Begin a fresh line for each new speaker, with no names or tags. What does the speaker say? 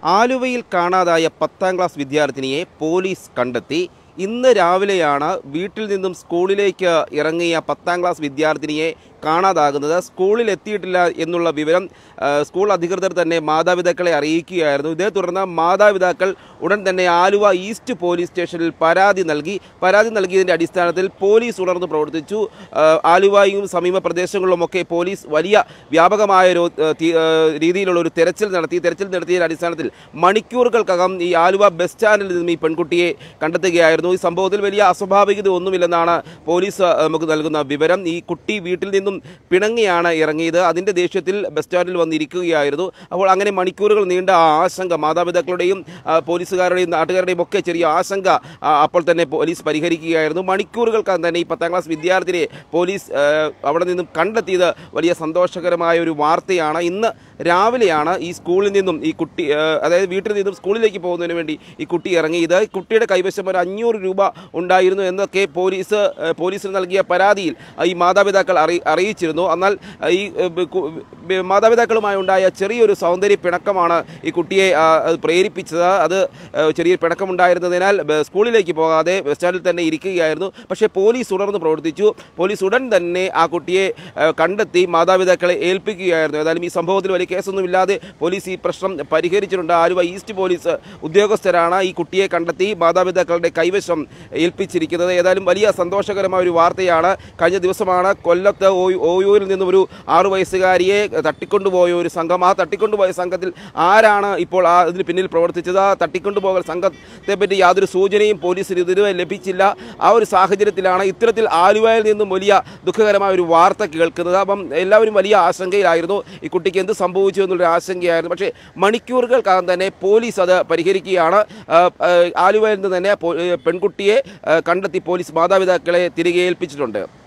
ആലുവയിൽ കാണാതായ പത്താം ക്ലാസ് വിദ്യാർത്ഥിനിയെ പോലീസ് കണ്ടെത്തി ഇന്ന് രാവിലെയാണ് വീട്ടിൽ നിന്നും സ്കൂളിലേക്ക് ഇറങ്ങിയ പത്താം ക്ലാസ് വിദ്യാർത്ഥിനിയെ കാണാതാകുന്നത് സ്കൂളിൽ എത്തിയിട്ടില്ല എന്നുള്ള വിവരം ആ, സ്കൂൾ അധികൃതർ തന്നെ മാതാപിതാക്കളെ അറിയിക്കുകയായിരുന്നു ഇതേ തുടർന്ന് മാതാപിതാക്കൾ ഉടൻ തന്നെ ആലുവ ഈസ്റ്റ് പോലീസ് സ്റ്റേഷനിൽ പരാതി നൽകി പരാതി നൽകിയതിൻ്റെ അടിസ്ഥാനത്തിൽ പോലീസ് ഉണർന്ന് പ്രവർത്തിച്ചു ആ, ആലുവയും സമീപ പ്രദേശങ്ങളിലുമൊക്കെ പോലീസ് വലിയ വ്യാപകമായ ഒരു ആ, തി- ആ, രീതിയിലുള്ള ഒരു തെരച്ചിൽ നടത്തി തെരച്ചിൽ നടത്തിയതിൻ്റെ അടിസ്ഥാനത്തിൽ മണിക്കൂറുകൾക്കകം ഈ ആലുവ ബസ് സ്റ്റാൻഡിൽ നിന്നും ഈ പെൺകുട്ടിയെ കണ്ടെത്തുകയായിരുന്നു ഈ സംഭവത്തിൽ വലിയ അസ്വാഭാവികത ഒന്നുമില്ലെന്നാണ് പോലീസ് ആ, നമുക്ക് നൽകുന്ന വിവരം ഈ കുട്ടി വീട്ടിൽ നിന്നും പിണങ്ങിയാണ് ഇറങ്ങിയത് അതിൻ്റെ ദേഷ്യത്തിൽ ബസ് സ്റ്റാൻഡിൽ വന്നിരിക്കുകയായിരുന്നു അപ്പോൾ അങ്ങനെ മണിക്കൂറുകൾ നീണ്ട ആ ആശങ്ക മാതാപിതാക്കളുടെയും ആ, പോലീസുകാരുടെയും നാട്ടുകാരുടെയും ഒക്കെ ചെറിയ ആശങ്ക ആ, അപ്പോൾ തന്നെ പോലീസ് പരിഹരിക്കുകയായിരുന്നു മണിക്കൂറുകൾക്കകം തന്നെ ഈ പത്താം ക്ലാസ് വിദ്യാർത്ഥിനിയെ പോലീസ് ആ, അവിടെ നിന്നും കണ്ടെത്തിയത് വലിയ സന്തോഷകരമായ ഒരു വാർത്തയാണ് ഇന്ന് രാവിലെയാണ് ഈ സ്കൂളിൽ നിന്നും ഈ കുട്ടി ആ, അതായത് വീട്ടിൽ നിന്നും സ്കൂളിലേക്ക് പോകുന്നതിന് വേണ്ടി ഈ കുട്ടി ഇറങ്ങിയത് ഈ കുട്ടിയുടെ കൈവശം ഒരു അഞ്ഞൂറ് രൂപ ഉണ്ടായിരുന്നു എന്നൊക്കെ പോലീസ് ആ, പോലീസിന് നൽകിയ പരാതിയിൽ ആ, ഈ മാതാപിതാക്കൾ അറി അറിയിച്ചിരുന്നു എന്നാൽ ആ, ഈ ആ, ബ- കു- ബ- മാതാപിതാക്കളുമായി ഉണ്ടായ ചെറിയൊരു സൗന്ദര്യ പിണക്കമാണ് ഈ കുട്ടിയെ ആ, അത് പ്രേരിപ്പിച്ചത് അത് ആ, ചെറിയൊരു പിണക്കമുണ്ടായിരുന്നതിനാൽ ബ- സ്കൂളിലേക്ക് പോകാതെ ബസ് സ്റ്റാൻഡിൽ തന്നെ ഇരിക്കുകയായിരുന്നു പക്ഷേ പോലീസ് ഉണർന്ന് പ്രവർത്തിച്ചു പോലീസ് ഉടൻ തന്നെ ആ കുട്ടിയെ ആ, കണ്ടെത്തി മാതാപിതാക്കളെ ഏൽപ്പിക്കുകയായിരുന്നു ഏതായാലും ഈ സംഭവത്തിൽ വലിയ കേസൊന്നുമില്ലാതെ പോലീസ് ഈ പ്രശ്നം പരിഹരിച്ചിട്ടുണ്ട് ആലുവ ഈസ്റ്റ് പോലീസ് ഉദ്യോഗസ്ഥരാണ് ഈ കുട്ടിയെ കണ്ടെത്തി മാതാപിതാക്കളുടെ കൈവശം ഏൽപ്പിച്ചിരിക്കുന്നത് ഏതായാലും വലിയ സന്തോഷകരമായ ഒരു വാർത്തയാണ് കഴിഞ്ഞ ദിവസമാണ് കൊല്ലത്ത് ഓയു- ഓയൂരിൽ നിന്നും ഒരു ആറു വയസ്സുകാരിയെ തട്ടിക്കൊണ്ടുപോയ ഒരു സംഘം ആ തട്ടിക്കൊണ്ടുപോയ സംഘത്തിൽ ആരാണ് ഇപ്പോൾ ആ ഇതിന് പിന്നിൽ പ്രവർത്തിച്ചത് ആ തട്ടിക്കൊണ്ടുപോകൽ സംഘത്തെ പറ്റി യാതൊരു സൂചനയും പോലീസിന് ഇതുവരെ ലഭിച്ചില്ല ആ ഒരു സാഹചര്യത്തിലാണ് ഇത്തരത്തിൽ ആലുവയിൽ നിന്നും വലിയ ദുഃഖകരമായ ഒരു വാർത്ത കേൾക്കുന്നത് അപ്പം എല്ലാവരും വലിയ ആശങ്കയിലായിരുന്നു ഈ കുട്ടിക്ക് എന്ത് സംഭവിച്ചു എന്നുള്ളൊരു ആശങ്കയായിരുന്നു പക്ഷേ മണിക്കൂറുകൾക്കകം തന്നെ പോലീസ് അത് പരിഹരിക്കുകയാണ് ആ, ആ, ആലുവയിൽ നിന്ന് തന്നെ പോ- പെൺകുട്ടിയെ ആ, കണ്ടെത്തി പോലീസ് മാതാപിതാക്കളെ തിരികെ ഏൽപ്പിച്ചിട്ടുണ്ട്